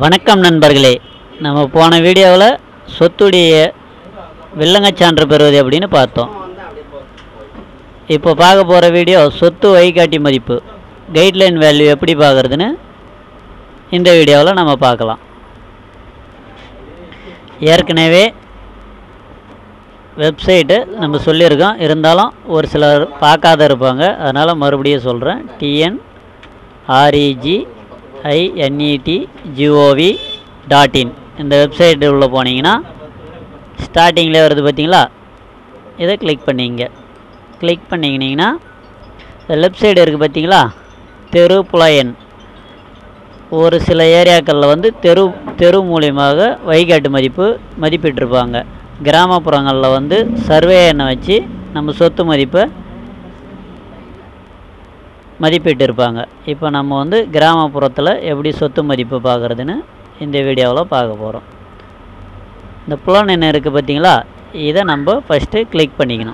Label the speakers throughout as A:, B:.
A: வணக்கம் நண்பர்களே நம்ம போன வீடியோவில் சொத்துடைய வில்லங்கச்சான்று பெறுவது எப்படின்னு பார்த்தோம் இப்போ பார்க்க போகிற வீடியோ சொத்து வழிகாட்டி மதிப்பு கைட்லைன் வேல்யூ எப்படி பார்க்குறதுன்னு இந்த வீடியோவில் நம்ம பார்க்கலாம் ஏற்கனவே வெப்சைட்டு நம்ம சொல்லியிருக்கோம் இருந்தாலும் ஒரு சிலர் பார்க்காத இருப்பாங்க அதனால் மறுபடியும் சொல்கிறேன் TN REG INET GOV dot in இந்த வெப்சைட் உள்ள போனீங்கன்னா ஸ்டார்டிங்கில் வருது பார்த்தீங்களா இதை கிளிக் பண்ணிங்க கிளிக் பண்ணிங்கன்னா லெஃப்ட் சைடு இருக்குது பார்த்தீங்களா தெரு புலையன் ஒரு சில ஏரியாக்களில் வந்து தெரு தெரு மூலியமாக வழிகாட்டு மதிப்பு மதிப்பிட்டிருப்பாங்க கிராமப்புறங்களில் வந்து சர்வே எண்ணை வச்சு நம்ம சொத்து மதிப்பை மதிப்பிட்டு இருப்பாங்க இப்போ நம்ம வந்து கிராமப்புறத்தில் எப்படி சொத்து மதிப்பு பார்க்குறதுன்னு இந்த வீடியோவில் பார்க்க போகிறோம் இந்த புலன் என்ன இருக்குது பார்த்தீங்களா இதை நம்ம ஃபஸ்ட்டு கிளிக் பண்ணிக்கணும்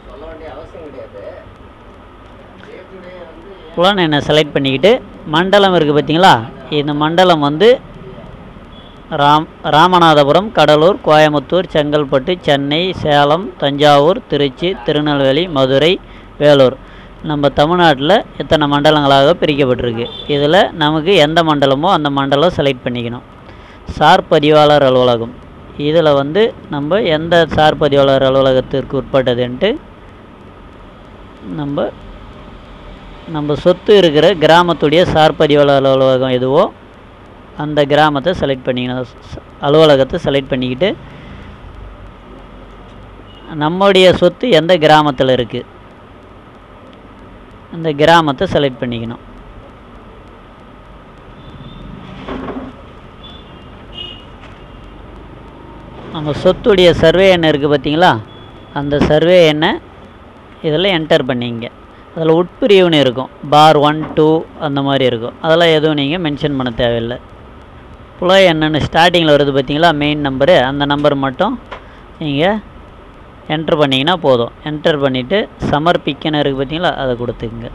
A: புலன் எண்ணை செலக்ட் பண்ணிக்கிட்டு மண்டலம் இருக்குது பார்த்தீங்களா இந்த மண்டலம் வந்து ராம் ராமநாதபுரம் கடலூர் கோயம்புத்தூர் செங்கல்பட்டு சென்னை சேலம் தஞ்சாவூர் திருச்சி திருநெல்வேலி மதுரை வேலூர் நம்ம தமிழ்நாட்டில் எத்தனை மண்டலங்களாக பிரிக்கப்பட்டிருக்கு இதில் நமக்கு எந்த மண்டலமோ அந்த மண்டலம் செலக்ட் பண்ணிக்கணும் சார் பதிவாளர் அலுவலகம் இதில் வந்து நம்ம எந்த சார் பதிவாளர் அலுவலகத்திற்கு உட்பட்டதுன்ட்டு நம்ம நம்ம சொத்து இருக்கிற கிராமத்துடைய சார் பதிவாளர் அலுவலகம் எதுவோ அந்த கிராமத்தை செலக்ட் பண்ணிக்கணும் ஸ்- அலுவலகத்தை செலக்ட் பண்ணிக்கிட்டு நம்முடைய சொத்து எந்த கிராமத்தில் இருக்குது அந்த கிராமத்தை செலக்ட் பண்ணிக்கணும் நம்ம சொத்துடைய சர்வே எண்ணை இருக்குது பார்த்தீங்களா அந்த சர்வே எண்ணை இதில் என்டர் பண்ணிங்க அதில் உட்பிரிவுன்னு இருக்கும் பார் ஒன் டூ அந்த மாதிரி இருக்கும் அதெல்லாம் எதுவும் நீங்கள் மென்ஷன் பண்ண தேவையில்லை புல என்னன்னு ஸ்டார்டிங்கில் வருது பார்த்தீங்களா மெயின் நம்பரு அந்த நம்பர் மட்டும் நீங்கள் என்ட்ரு பண்ணிங்கன்னா போதும் என்டர் பண்ணிவிட்டு சமர்ப்பிக்கணும் இருக்குது பார்த்தீங்களா அதை கொடுத்துக்குங்க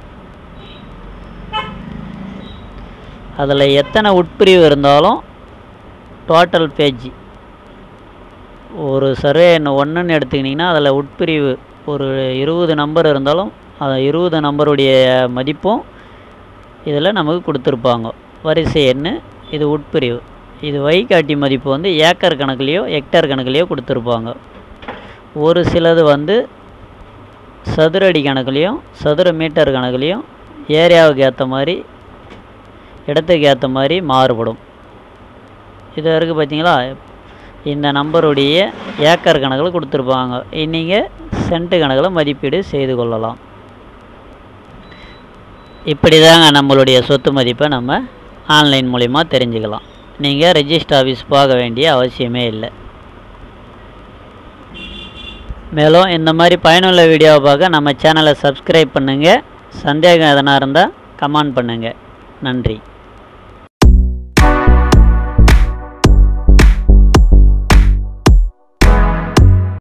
A: அதில் எத்தனை உட்பிரிவு இருந்தாலும் டோட்டல் பேஜ் ஒரு சர்வே எண் ஒன்றுன்னு எடுத்துக்கிட்டிங்கன்னா அதில் உட்பிரிவு ஒரு இருபது நம்பர் இருந்தாலும் அந்த இருபது நம்பருடைய மதிப்பும் இதில் நமக்கு கொடுத்துருப்பாங்க வரிசை எண் இது உட்பிரிவு இது வழிகாட்டி மதிப்பு வந்து ஏக்கர் கணக்குலேயோ ஹெக்டேர் கணக்குலேயோ கொடுத்துருப்பாங்க ஒரு சிலது வந்து சதுர அடி கணக்குலேயும் சதுர மீட்டர் கணக்குலேயும் ஏரியாவுக்கு ஏற்ற மாதிரி இடத்துக்கு ஏற்ற மாதிரி மாறுபடும் இது இருக்குது பார்த்தீங்களா இந்த நம்பருடைய ஏக்கர் கணக்கில் கொடுத்துருப்பாங்க நீங்கள் சென்ட் கணக்கில் மதிப்பீடு செய்து கொள்ளலாம் இப்படி தாங்க நம்மளுடைய சொத்து மதிப்பை நம்ம ஆன்லைன் மூலிமா தெரிஞ்சுக்கலாம் நீங்கள் ரெஜிஸ்டர் ஆஃபீஸ் போக வேண்டிய அவசியமே இல்லை மேலும் இந்த மாதிரி பயனுள்ள வீடியோவை பார்க்க நம்ம சேனலை சப்ஸ்கிரைப் பண்ணுங்கள் சந்தேகம் எதனா இருந்தால் கமெண்ட் பண்ணுங்கள் நன்றி